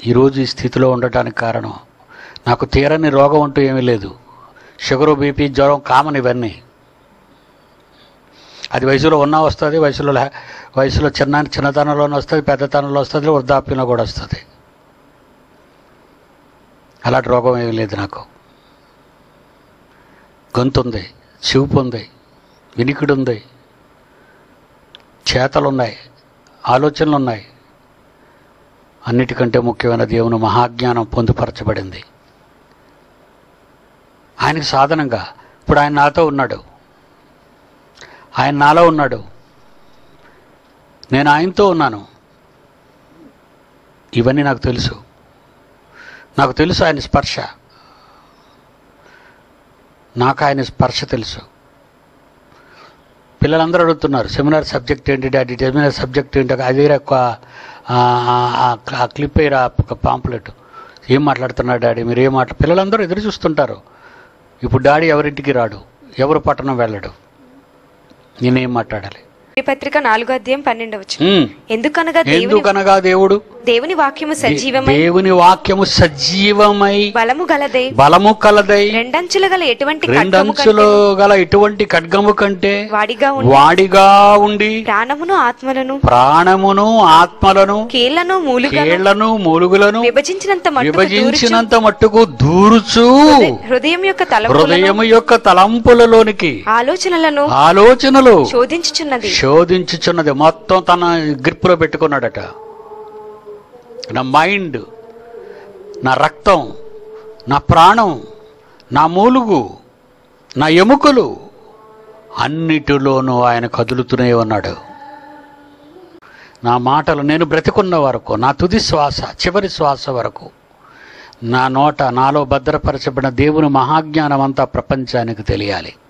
ఈరోజు ఈ స్థితిలో ఉండటానికి కారణం నాకు తీరని రోగం అంటూ ఏమీ లేదు షుగరు బీపీ జ్వరం కామన్ ఇవన్నీ అది వయసులో ఉన్నా వస్తుంది వయసులో లే- వయసులో చిన్న చిన్నతనంలోనే వస్తుంది పెద్దతనంలో వస్తుంది వృద్ధాప్యంలో కూడా వస్తుంది అలాంటి రోగం ఏమీ లేదు నాకు గొంతు ఉంది చూపు ఉంది వినికిడి ఉంది చేతలు ఉన్నాయి ఆలోచనలు ఉన్నాయి అన్నిటికంటే ముఖ్యమైన దేవుని మహాజ్ఞానం పొందుపరచబడింది ఆయనకి సాధనంగా ఇప్పుడు ఆయన నాతో ఉన్నాడు ఆయన నాలో ఉన్నాడు నేను ఆయనతో ఉన్నాను ఇవన్నీ నాకు తెలుసు నాకు తెలుసు ఆయన స్పర్శ నాకు ఆయన స్పర్శ తెలుసు పిల్లలందరూ అడుగుతున్నారు సెమినార్ సబ్జెక్ట్ ఏంటి డాడీ సెమినార్ సబ్జెక్ట్ ఏంటి అది ఎక్కువ ఆ క్లిప్ అయ్యారు ఒక పాంప్లెట్ ఏం మాట్లాడుతున్నారు డాడీ మీరు ఏం మాట్లా పిల్లలందరూ ఎదురు చూస్తుంటారు ఇప్పుడు డాడీ ఎవరింటికి రాడు ఎవరు పట్టణం వెళ్ళడు నేనేం మాట్లాడాలి ఈ పత్రిక నాలుగో అధ్యాయం పన్నెండవచ్చు ఉమ్. ఎందుకనగా దేవుని ఎందుకనగా దేవుడు దేవుని వాక్యము సజీవమై దేవుని వాక్యము సజీవమై బలము గలదే బలము కలదై రెండంచుల గల ఎటువంటి ఖడ్గము రెండంచులు కంటే గల ఇటువంటి ఖడ్గము కంటే వాడిగా ఉండి వాడిగా ఉండి ప్రాణమును ఆత్మలను ప్రాణమును ఆత్మలను కీళ్లను మూలుగా కేళ్లను మూలుగులను విభజించినంత మట్టుకు దూరుచు విభజించినంత మట్టుకు దూరుచు హృదయం యొక్క తలపులను హృదయము యొక్క తలంపులలోనికి ఆలోచనలను ఆలోచనలు శోధించుచున్నది శోధించుచున్నది మొత్తం తన గ్రిప్పులో పెట్టుకున్నాడట నా మైండ్ నా రక్తం నా ప్రాణం నా మూలుగు నా ఎముకలు అన్నిటిలోనూ ఆయన కదులుతూనే ఉన్నాడు నా మాటలు నేను బ్రతికున్న వరకు నా తుది శ్వాస చివరి శ్వాస వరకు నా నోట నాలో భద్రపరచబడిన దేవుని మహాజ్ఞానం అంతా ప్రపంచానికి తెలియాలి